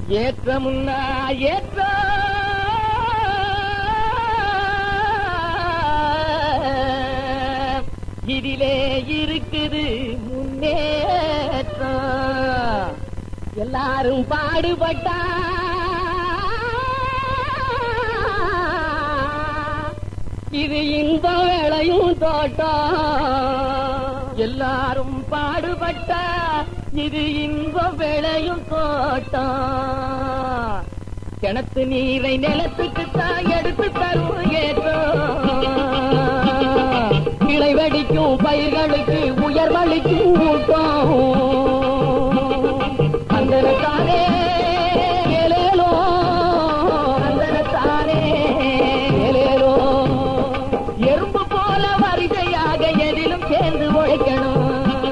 ஏற்றமுன்னா ஏற்ற இதிலே இருக்குது முன்னேற்றம் எல்லாரும் பாடுபட்டா இது இந்த வேளையும் தோட்டம் எல்லாரும் பாடுபட்டா இது இன்ப விளையும் தோட்டம் கிணத்து நீரை நிலத்துக்கு தான் எடுத்து தரும் ஏற்றம் கிளை வெடிக்கும் பயிர்களுக்கு உயர்வளிக்கும் ஊட்டம் அந்தனத்தானே ஏலேலோ அந்தனத்தானே ஏலேலோ எறும்பு போல வரிசையாக எதிலும் சேர்ந்து உழைக்கணும்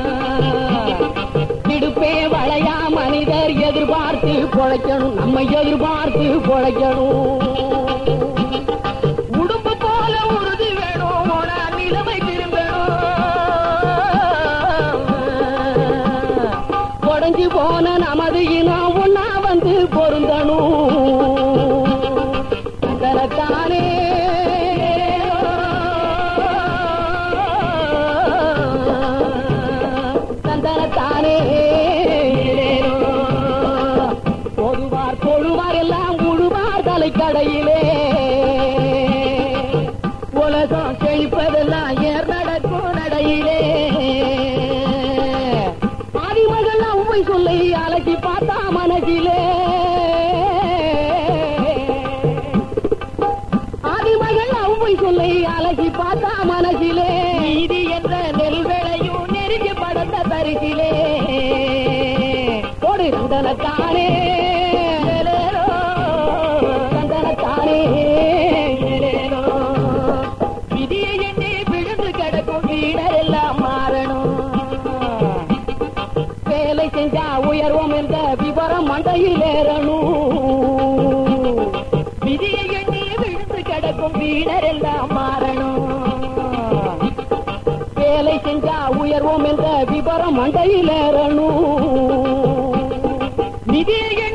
இடுப்பே வளையா மனிதர் எதிர்பார்த்து பொழைக்கணும் நம்ம எதிர்பார்த்து பொழைக்கணும் உடும்பு போல உறுதி வேணும் உன நிலைமை திரும்பணும் உடஞ்சி போன நமது இனம் ஒன்னா வந்து பொருந்தணும் தனத்தானே தந்தனத்தானே பொதுவார் தொழுவார் எல்லாம் உழுவார் தலைக்கடையிலே உலகம் செழிப்பதெல்லாம் ஏர் நடக்கும் நடையிலே ஆதிமகள் அவ்வை சொல்லை அலசி பார்த்தா மனசிலே ஆதிமகள் அவ்வை சொல்லை அலசி பார்த்தா மனசிலே நீதி என்ற நெல் விளையும் நெருங்கி படத்த தரிசிலே ஒரு சந்தனத்தானே ஏலேலோ, சந்தனத்தானே ஏலேலோ. விதியை எண்ணி விழுந்து கிடக்கும் வீடர் எல்லாம் மாறணும் வேலை செஞ்சா உயர்வோம் என்ற விவரம் மண்டையில் ஏறணும் விதியை எண்ணி விழுந்து கிடக்கும் வீணர் எல்லாம் மாறணும் வேலை செஞ்சா உயர்வோம் என்ற விவரம் மண்டையில் ஏறணும் நிதியை